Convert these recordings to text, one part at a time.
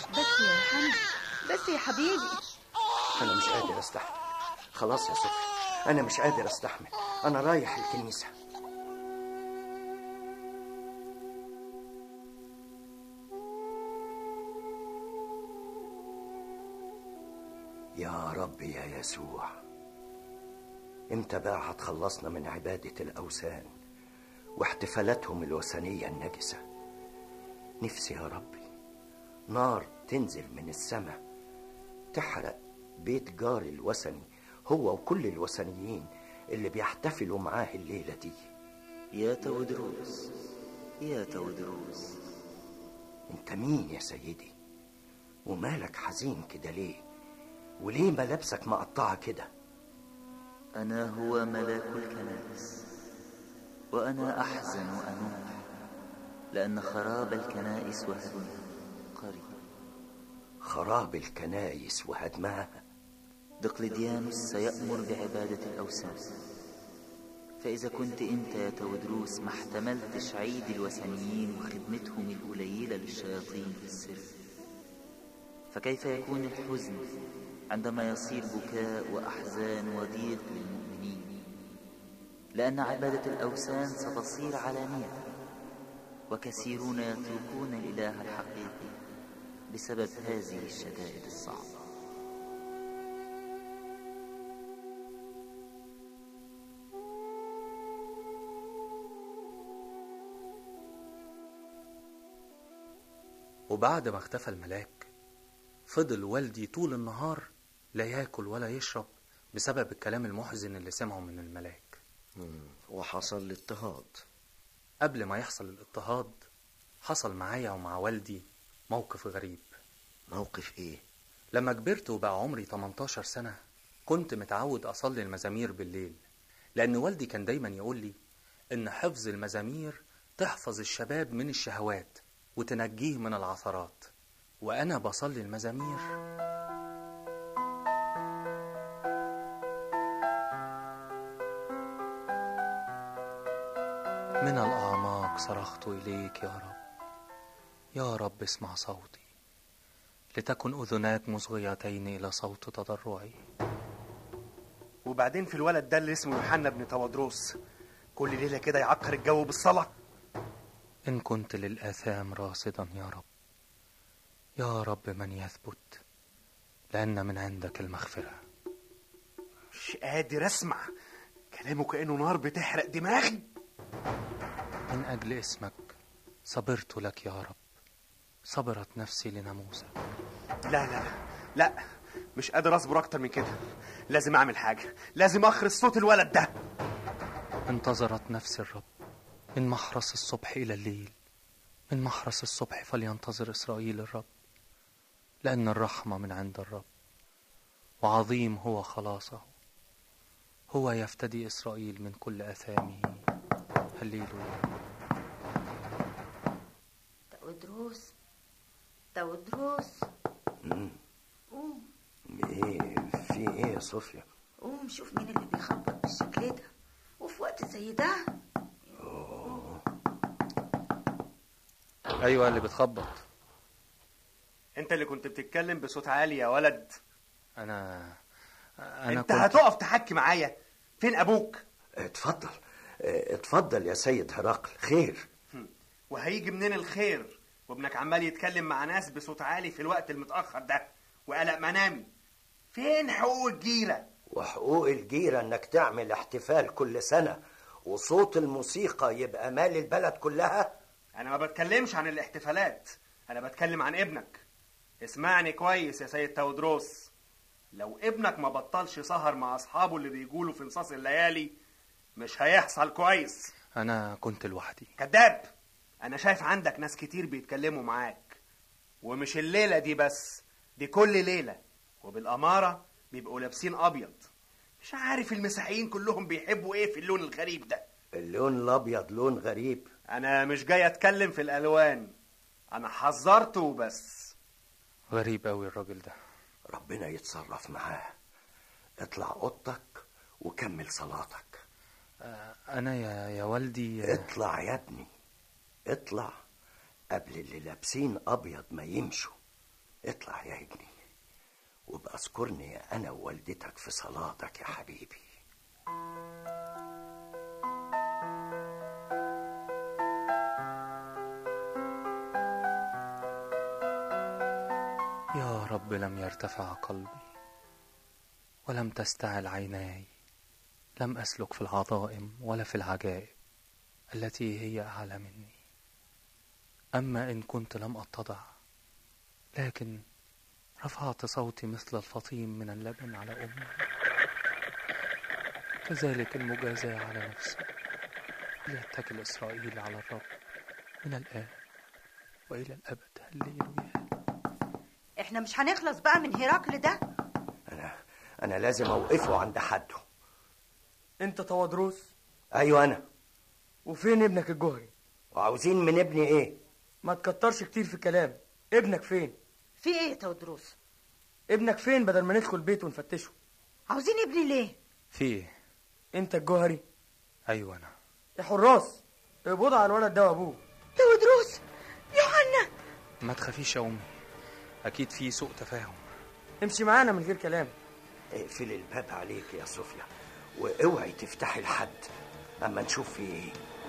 بس يا يوحنا بس يا حبيبي أنا مش قادر أستحمل خلاص يا صفي أنا مش قادر أستحمل أنا رايح الكنيسة يا رب يا يسوع امتى بقى هتخلصنا من عبادة الأوثان واحتفالاتهم الوثنية النجسة نفسي يا ربي نار تنزل من السماء تحرق بيت جاري الوثني هو وكل الوثنيين اللي بيحتفلوا معاه الليلة دي يا تودروس يا تودروس انت مين يا سيدي ومالك حزين كده ليه وليه ملابسك مقطعة كده أنا هو ملاك الكنائس وأنا أحزن وأنوح لأن خراب الكنائس وهدمها قريب خراب الكنايس وهدمها دقلديانوس سيأمر بعبادة الأوثان فإذا كنت أنت يا تودروس ما احتملتش عيد الوثنيين وخدمتهم القليلة للشياطين في السر فكيف يكون الحزن عندما يصير بكاء وأحزان وضيق للمؤمنين لأن عبادة الأوثان ستصير علانية وكثيرون يتركون الإله الحقيقي بسبب هذه الشدائد الصعبة وبعد ما اختفى الملاك فضل والدي طول النهار لا ياكل ولا يشرب بسبب الكلام المحزن اللي سمعه من الملاك وحصل الاضطهاد قبل ما يحصل الاضطهاد حصل معايا ومع والدي موقف غريب موقف ايه لما كبرت وبقى عمري 18 سنة كنت متعود أصلي المزامير بالليل لأن والدي كان دايما يقول لي إن حفظ المزامير تحفظ الشباب من الشهوات وتنجيه من العثرات وأنا بصلي المزامير من الأعماق صرخت إليك يا رب يا رب اسمع صوتي لتكن أذناك مصغيتين إلى صوت تضرعي وبعدين في الولد ده اللي اسمه يوحنا بن تودروس كل ليله كده يعكر الجو بالصلاه إن كنت للآثام راصدا يا رب يا رب من يثبت لأن من عندك المغفرة مش قادر اسمع كلامه كانه نار بتحرق دماغي من أجل اسمك صبرت لك يا رب صبرت نفسي لناموسك لا لا لا مش قادر اصبر اكتر من كده لازم اعمل حاجه لازم اخرس صوت الولد ده انتظرت نفس الرب من محرس الصبح إلى الليل من محرس الصبح فلينتظر إسرائيل الرب لأن الرحمة من عند الرب وعظيم هو خلاصه هو يفتدي إسرائيل من كل آثامه هللويا تودروس تودروس قوم ايه في ايه يا صوفيا قوم شوف مين اللي بيخبط بالشكل ده وفي وقت زي ده أيوة اللي بتخبط انت اللي كنت بتتكلم بصوت عالي يا ولد أنا أنا انت هتقف تحكي معايا فين ابوك اتفضل اه، اتفضل يا سيد هرقل خير وهيجي منين الخير وابنك عمال يتكلم مع ناس بصوت عالي في الوقت المتاخر ده وقلق منامي فين حقوق الجيره وحقوق الجيرة انك تعمل احتفال كل سنة وصوت الموسيقى يبقى مال البلد كلها انا ما بتكلمش عن الاحتفالات انا بتكلم عن ابنك اسمعني كويس يا سيد تودروس لو ابنك ما بطلش سهر مع اصحابه اللي بيقولوا في نصاص الليالي مش هيحصل كويس أنا كنت لوحدي كذاب انا شايف عندك ناس كتير بيتكلموا معاك ومش الليله دي بس دي كل ليله وبالاماره بيبقوا لابسين ابيض مش عارف المسيحيين كلهم بيحبوا ايه في اللون الغريب ده اللون الابيض لون غريب انا مش جاي اتكلم في الالوان انا حذرته وبس غريب أوي الراجل ده ربنا يتصرف معاه اطلع اوضتك وكمل صلاتك أنا يا يا والدي اطلع يا ابني اطلع قبل اللي لابسين ابيض ما يمشوا اطلع يا ابني وابقى اذكرني انا ووالدتك في صلاتك يا حبيبي يا رب لم يرتفع قلبي ولم تستعل عيناي لم أسلك في العظائم ولا في العجائب التي هي أعلى مني أما إن كنت لم أتضع لكن رفعت صوتي مثل الفطيم من اللبن على أمي كذلك المجازاة على نفسي ليتكل إسرائيل على الرب من الآن وإلى الأبد هللويا احنا مش هنخلص بقى من هرقل ده انا انا لازم اوقفه عند حده انت توادروس ايوه انا وفين ابنك الجوهري وعاوزين من ابني ايه ما تكترش كتير في الكلام ابنك فين في ايه يا تودروس ابنك فين بدل ما ندخل بيته ونفتشه عاوزين ابني ليه في إيه؟ انت الجوهري أيوة أنا يا حراس اقبضوا على الولد ده وابوه تودروس يوحنا ما تخافيش يا أمي أكيد في سوء تفاهم امشي معانا من غير كلام اقفل الباب عليك يا صوفيا واوعي تفتحي لحد اما نشوف في ايه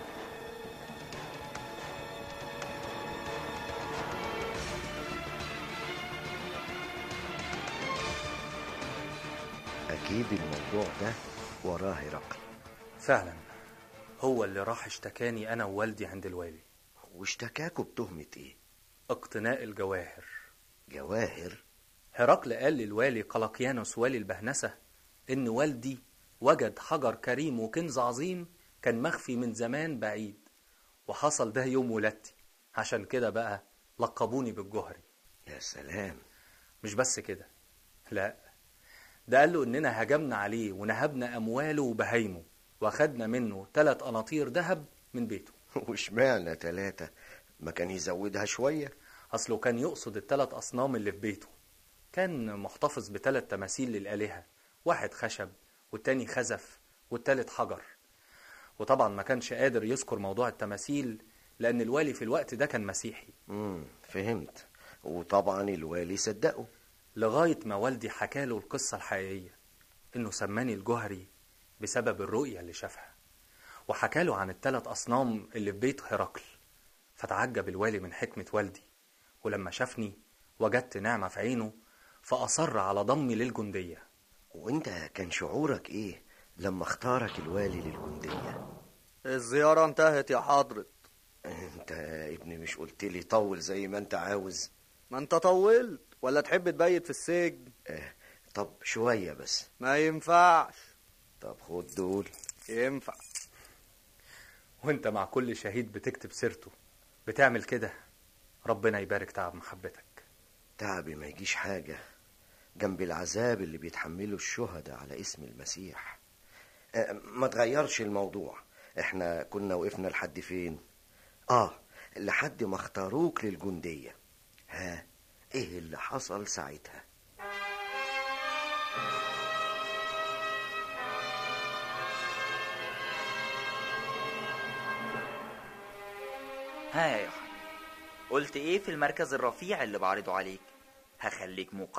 أكيد الموضوع ده وراه هرقل فعلا هو اللي راح اشتكاني أنا ووالدي عند الوالي واشتكاكوا بتهمة إيه؟ اقتناء الجواهر جواهر هرقل قال للوالي قلقيانوس والي البهنسة إن والدي وجد حجر كريم وكنز عظيم كان مخفي من زمان بعيد وحصل ده يوم ولادتي عشان كده بقى لقبوني بالجهري يا سلام مش بس كده لا ده قال له إننا هجمنا عليه ونهبنا أمواله وبهايمه واخدنا منه تلات قناطير ذهب من بيته واشمعنى تلاتة ما كان يزودها شوية أصله كان يقصد التلات أصنام اللي في بيته كان محتفظ بتلات تماثيل للآلهة واحد خشب والتاني خزف والتالت حجر وطبعا ما كانش قادر يذكر موضوع التماثيل لأن الوالي في الوقت ده كان مسيحي امم فهمت وطبعا الوالي صدقه لغاية ما والدي حكاله القصة الحقيقية إنه سماني الجهري بسبب الرؤية اللي شافها وحكاله عن التلات أصنام اللي في بيت هرقل فتعجب الوالي من حكمة والدي ولما شافني وجدت نعمة في عينه فأصر على ضمي للجندية وانت كان شعورك ايه لما اختارك الوالي للجندية الزيارة انتهت يا حضرة انت يا ابني مش قلت لي طول زي ما انت عاوز ما انت طولت ولا تحب تبيت في السجن اه طب شوية بس ما ينفعش طب خد دول ينفع وانت مع كل شهيد بتكتب سيرته بتعمل كده ربنا يبارك تعب محبتك تعبي ما يجيش حاجة جنب العذاب اللي بيتحمله الشهداء على اسم المسيح اه ما تغيرش الموضوع احنا كنا وقفنا لحد فين اه لحد ما اختاروك للجندية ها ايه اللي حصل ساعتها ها يا يوحنا قلت ايه في المركز الرفيع اللي بعرضه عليك هخليك مقدم